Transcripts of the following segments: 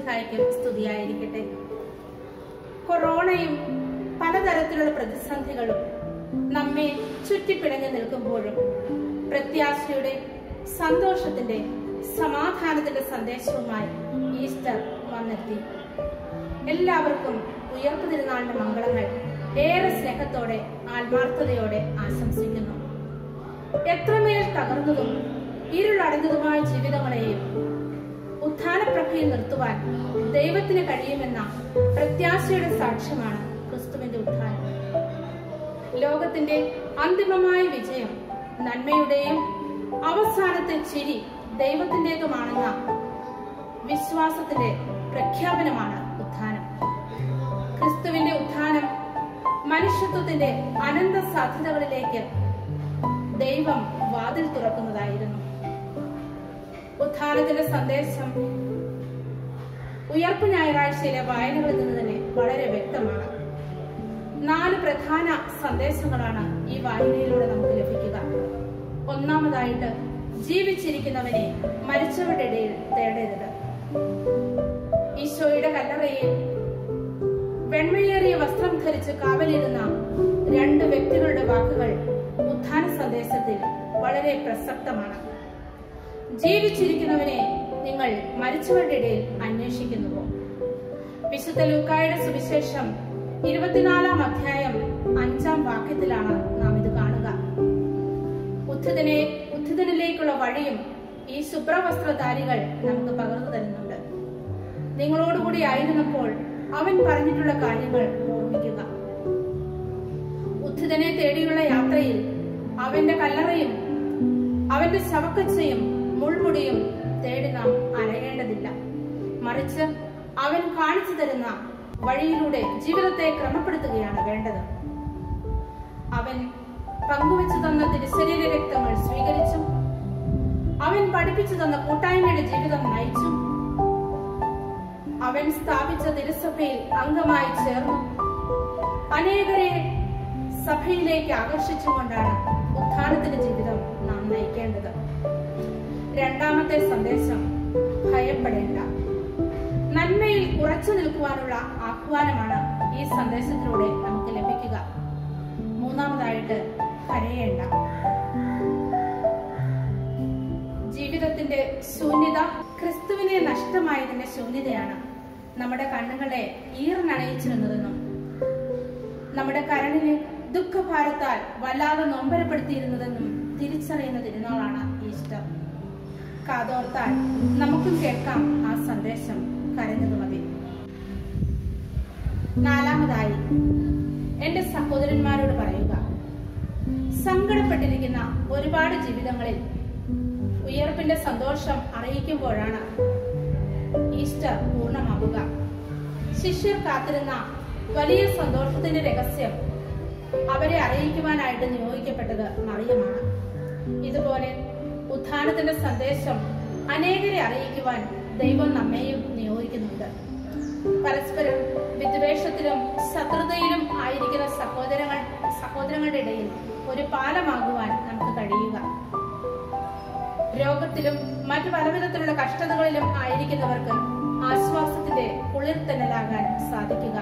മിശിഹായ്ക്കും സ്തുതിയായിരിക്കട്ടെ കൊറോണയും പലതരത്തിലുള്ള പ്രതിസന്ധികളും നമ്മെ ചുറ്റിപ്പിണഞ്ഞു നിൽക്കുമ്പോഴും പ്രത്യാശയുടെ സന്തോഷത്തിന്റെ സമാധാനത്തിന്റെ സന്ദേശവുമായി ഈസ്റ്റർ വന്നെത്തി എല്ലാവർക്കും ഉയർപ്പ് തിരുനാളിന്റെ മംഗളങ്ങൾ ഏറെ സ്നേഹത്തോടെ ആത്മാർത്ഥതയോടെ ആശംസിക്കുന്നു എത്രമേൽ തകർന്നതും ഇരുളടഞ്ഞതുമായ ജീവിതങ്ങളെയും ഉത്ഥാനപ്രഭയിൽ നിർത്തുവാൻ ദൈവത്തിന് കഴിയുമെന്ന പ്രത്യാശയുടെ സാക്ഷ്യമാണ് ക്രിസ്തുവിന്റെ ഉത്ഥാനം ലോകത്തിന്റെ അന്തിമമായ വിജയം നന്മയുടെയും അവസാനത്തെ ചിരി ദൈവത്തിൻ്റെതുമാണെന്ന വിശ്വാസത്തിന്റെ പ്രഖ്യാപനമാണ് ഉത്ഥാനം ക്രിസ്തുവിന്റെ ഉത്ഥാനം മനുഷ്യത്വത്തിന്റെ അനന്ത സാധ്യതകളിലേക്ക് ദൈവം വാതിൽ തുറക്കുന്നതായിരുന്നു ഉത്ഥാനത്തിന്റെ സന്ദേശം ഉയർപ്പ് ഞായറാഴ്ചയിലെ വായനകളിൽ നിന്ന് തന്നെ വളരെ വ്യക്തമാണ് നാല് പ്രധാന സന്ദേശങ്ങളാണ് ഈ വായനയിലൂടെ നമുക്ക് ലഭിക്കുക ഒന്നാമതായിട്ട് ജീവിച്ചിരിക്കുന്നവനെ മരിച്ചവരുടെ ഇടയിൽ തേടരുത് ഈശോയുടെ കല്ലറയിൽ വെണ്മയേറിയ വസ്ത്രം ധരിച്ച് കാവലിരുന്ന രണ്ട് വ്യക്തികളുടെ വാക്കുകൾ ഉത്ഥാന സന്ദേശത്തിൽ വളരെ പ്രസക്തമാണ് ജീവിച്ചിരിക്കുന്നവനെ നിങ്ങൾ മരിച്ചവരുടെ ഇടയിൽ അന്വേഷിക്കുന്നുവോ വിശുദ്ധ ലൂക്കായുടെ സുവിശേഷം ഇരുപത്തിനാലാം അധ്യായം അഞ്ചാം വാക്യത്തിലാണ് നാം ഇത് കാണുക ഉദ്ധിതനെ ഉദ്ധിതനിലേക്കുള്ള വഴിയും ഈ ശുഭ്രവസ്ത്രധാരികൾ നമുക്ക് പകർന്നു തരുന്നുണ്ട് നിങ്ങളോടുകൂടി ആയിരുന്നപ്പോൾ അവൻ പറഞ്ഞിട്ടുള്ള കാര്യങ്ങൾ ഓർമ്മിക്കുക ഉദ്ധിതനെ തേടിയുള്ള യാത്രയിൽ അവന്റെ കല്ലറയും അവന്റെ ശവക്കച്ചയും മുൾമുടിയും തേടി നാം അലയേണ്ടതില്ല മറിച്ച് അവൻ കാണിച്ചു തരുന്ന വഴിയിലൂടെ ജീവിതത്തെ ക്രമപ്പെടുത്തുകയാണ് വേണ്ടത് അവൻ പങ്കുവച്ചു തന്ന തിരുശരീര രക്തങ്ങൾ സ്വീകരിച്ചും അവൻ പഠിപ്പിച്ചു തന്ന കൂട്ടായ്മയുടെ ജീവിതം നയിച്ചും അവൻ സ്ഥാപിച്ച തിരുസഭയിൽ അംഗമായി ചേർന്നു അനേകരെ സഭയിലേക്ക് ആകർഷിച്ചുകൊണ്ടാണ് ഉത്ഥാനത്തിന്റെ ജീവിതം നാം നയിക്കേണ്ടത് രണ്ടാമത്തെ സന്ദേശം ഭയപ്പെടേണ്ട നന്മയിൽ ഉറച്ചു നിൽക്കുവാനുള്ള ആഹ്വാനമാണ് ഈ സന്ദേശത്തിലൂടെ നമുക്ക് ലഭിക്കുക മൂന്നാമതായിട്ട് കരയേണ്ട ജീവിതത്തിന്റെ ശൂന്യത ക്രിസ്തുവിനെ നഷ്ടമായതിന്റെ ശൂന്യതയാണ് നമ്മുടെ കണ്ണുകളെ ഈറിനണയിച്ചിരുന്നതെന്നും നമ്മുടെ കരണിനെ ദുഃഖഭാരത്താൽ വല്ലാതെ നൊമ്പരപ്പെടുത്തിയിരുന്നതെന്നും തിരിച്ചറിയുന്ന തിരുനാളാണ് ഈസ്റ്റർ കാതോർത്താൽ നമുക്കും കേൾക്കാം ആ സന്ദേശം കരഞ്ഞത് മതി നാലാമതായി എന്റെ സഹോദരന്മാരോട് പറയുക സങ്കടപ്പെട്ടിരിക്കുന്ന ഒരുപാട് ജീവിതങ്ങളിൽ ഉയർപ്പിന്റെ സന്തോഷം അറിയിക്കുമ്പോഴാണ് ഈസ്റ്റർ പൂർണ്ണമാവുക ശിഷ്യർ കാത്തിരുന്ന വലിയ സന്തോഷത്തിന്റെ രഹസ്യം അവരെ അറിയിക്കുവാനായിട്ട് നിയോഗിക്കപ്പെട്ടത് മറിയമാണ് ഇതുപോലെ ഉത്ഥാനത്തിന്റെ സന്ദേശം അനേകരെ അറിയിക്കുവാൻ ദൈവം നമ്മെയും നിയോഗിക്കുന്നുണ്ട് പരസ്പരം വിദ്വേഷത്തിലും ശത്രുതയിലും ആയിരിക്കുന്ന സഹോദരങ്ങൾ സഹോദരങ്ങളുടെ ഇടയിൽ ഒരു പാലമാകുവാൻ നമുക്ക് കഴിയുക രോഗത്തിലും മറ്റു പലവിധത്തിലുള്ള കഷ്ടതകളിലും ആയിരിക്കുന്നവർക്ക് ആശ്വാസത്തിന്റെ കുളിർത്തന്നലാകാൻ സാധിക്കുക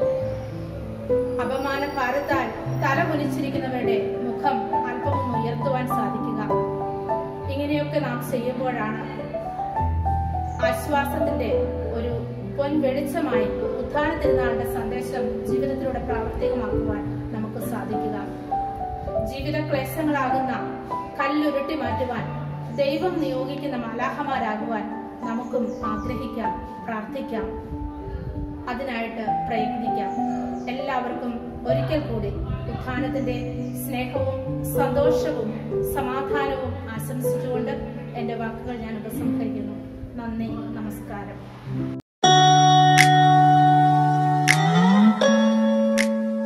അപമാന ഭാരത്താൽ തല കുനിച്ചിരിക്കുന്നവരുടെ മുഖം അല്പമൊന്ന് ഉയർത്തുവാൻ സാധിക്കുക ഇങ്ങനെയൊക്കെ നാം ചെയ്യുമ്പോഴാണ് ആശ്വാസത്തിന്റെ ഒരു പൊൻ വെളിച്ചമായി ഉത്ഥാന തിരുനാളിന്റെ സന്ദേശം ജീവിതത്തിലൂടെ പ്രാവർത്തികമാക്കുവാൻ നമുക്ക് സാധിക്കുക ജീവിത ക്ലേശങ്ങളാകുന്ന കല്ലുരുട്ടി മാറ്റുവാൻ ദൈവം നിയോഗിക്കുന്ന മാലാഹമാരാകുവാൻ നമുക്കും ആഗ്രഹിക്കാം പ്രാർത്ഥിക്കാം അതിനായിട്ട് പ്രയത്നിക്കാം എല്ലാവർക്കും ഒരിക്കൽ കൂടി ഉത്ഥാനത്തിന്റെ സ്നേഹവും സന്തോഷവും സമാധാനവും ആശംസിച്ചുകൊണ്ട് എന്റെ വാക്കുകൾ ഞാൻ ഉപസംഹരിക്കുന്നു നന്ദി നമസ്കാരം